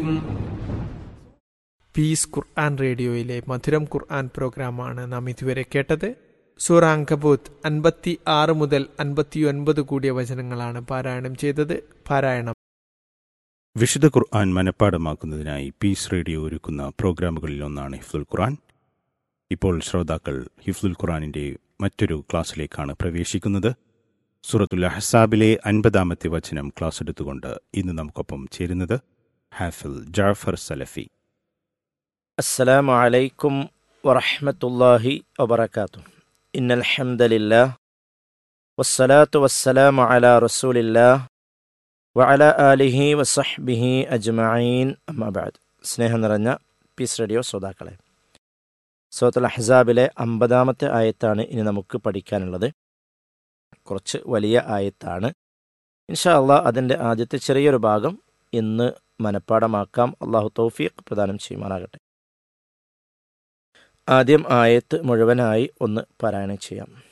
piece ഖുർആൻ റേഡിയോയിലെ മധുരം ഖുർആൻ പ്രോഗ്രാമാണ് നാം ഇതുവരെ കേട്ടത് സൂറ അങ്കബൂത്ത് അൻപത്തി ആറ് മുതൽ അൻപത്തിയൊൻപത് കൂടിയ വചനങ്ങളാണ് പാരായണം ചെയ്തത് പാരായണം വിശുദ്ധ ഖുർആൻ മനഃപ്പാടമാക്കുന്നതിനായി പീസ് റേഡിയോ ഒരുക്കുന്ന പ്രോഗ്രാമുകളിൽ ഒന്നാണ് ഹിഫ്ലുൽ ഖുർആൻ ഇപ്പോൾ ശ്രോതാക്കൾ ഹിഫ്ലുൽ ഖുർആനിന്റെ മറ്റൊരു ക്ലാസ്സിലേക്കാണ് പ്രവേശിക്കുന്നത് സൂറത്തുൽ അഹസാബിലെ അൻപതാമത്തെ വചനം ക്ലാസ് എടുത്തുകൊണ്ട് ഇന്ന് നമുക്കൊപ്പം ചേരുന്നത് ഹാഫിൽ ജാഫർ സലഫി السلام عليكم ورحمة الله وبركاته إن الحمد لله والصلاة والسلام على رسول الله وعلى آله وصحبه أجمعين أما بعد സ്നേഹം നിറഞ്ഞ പീസ് റേഡിയോ ശ്രോതാക്കളെ സൂറത്തുൽ അഹ്സാബിലെ അമ്പതാമത്തെ ആയത്താണ് ഇനി നമുക്ക് പഠിക്കാനുള്ളത് കുറച്ച് വലിയ ആയത്താണ് ഇൻഷാ അള്ളാഹ് അതിൻ്റെ ആദ്യത്തെ ചെറിയൊരു ഭാഗം ഇന്ന് മനഃപ്പാടമാക്കാം അള്ളാഹു തൗഫീഖ് പ്രദാനം ചെയ്യുമാറാകട്ടെ ആദ്യം ആയത്ത് മുഴുവനായി ഒന്ന് പാരായണം ചെയ്യാം